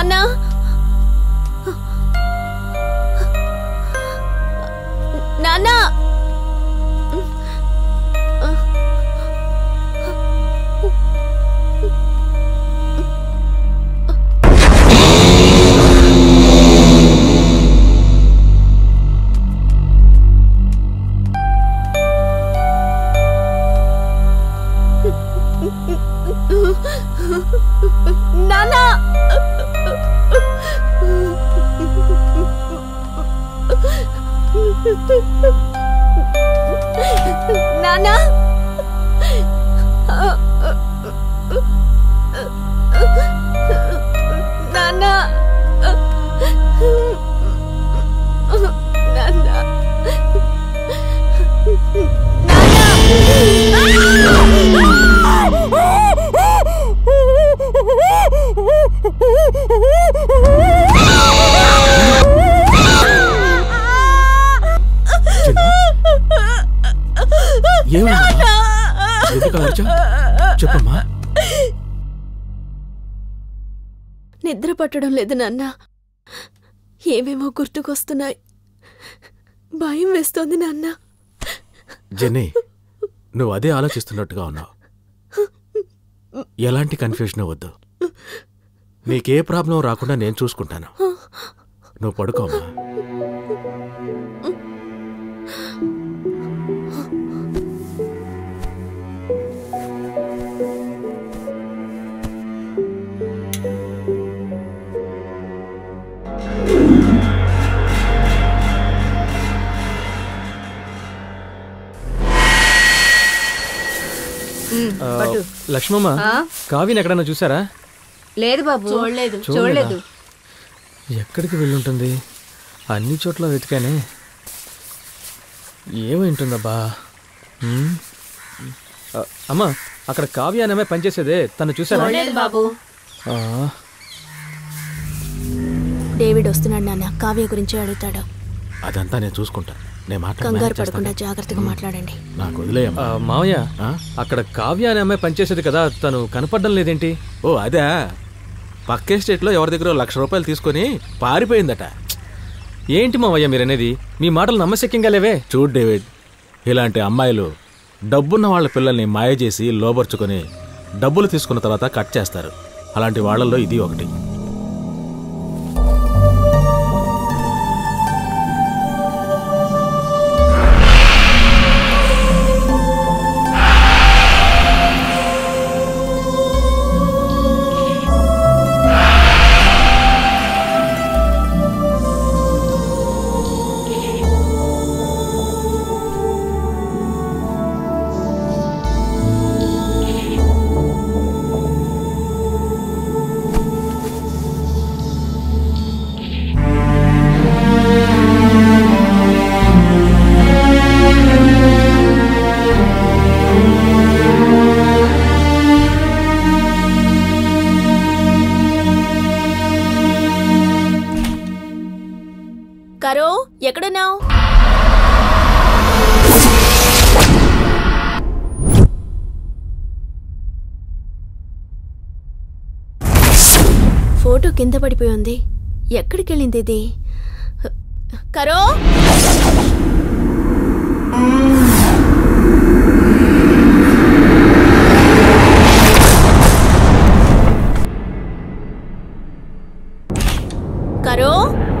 నాన్న నాన్న నాన్న నాన్న నాన్న నాన్న ఏమన్నా ఎందుకు అలా అరిచావ్? చెప్పమ్మా నిద్ర పట్టడం లేదు నాన్న ఏమేమో గుర్తుకొస్తున్నాయి భయం వేస్తోంది నాన్న జెన్నీ నువ్వు అదే ఆలోచిస్తున్నట్టుగా ఉన్నావు ఎలాంటి కన్ఫ్యూజన్ వద్దు నీకే ప్రాబ్లం రాకుండా నేను చూసుకుంటాను నువ్వు పడుకోమా ఆ, పట్టు. లక్ష్మమ్మ ఆ? కావ్యని ఎక్కడన్నా చూసారా లేదు బాబు చూడలేదు చూడలేదు ఎక్కడికి వెళ్ళుంటుంది అన్ని చోట్ల వెతికానే ఏమైంటుందబ్బా హ్మ్? ఆ, అమ్మా అక్కడ కావ్య అనే అమ్మాయి పనిచేసేదే తను చూసారా చూడలేదు బాబు ఆ, డేవిడ్ వస్తున్నాడు నాన్న కావ్య గురించి అడుగుతాడు అదంతా నేను చూసుకుంటా నేను కంగారు మాట్లాడి పడకుండా జాగ్రత్తగా మాట్లాడండి నాకు వదిలేయమ్మా ఆ, మావయ్య ఆ? అక్కడ కావ్య అనే అమ్మాయి పనిచేసేది కదా తను కనపడడం లేదేంటి ఓ అదే పక్కే స్టేట్లో ఎవరి దగ్గర లక్ష రూపాయలు తీసుకొని పారిపోయిందట ఏంటి మావయ్య మీరనేది మీ మాటలు నమ్మశక్యంగా లేవే చూడు డేవిడ్ ఇలాంటి అమ్మాయిలు డబ్బున్న వాళ్ళ పిల్లల్ని మాయ చేసి లోబర్చుకొని డబ్బులు తీసుకున్న తర్వాత కట్ చేస్తారు అలాంటి వాళ్ళల్లో ఇది ఒకటి కరో ఎక్కడున్నావు ఫోటో కింద పడిపోయి ఉంది ఎక్కడికి వెళ్ళింది ఇది కరో కరో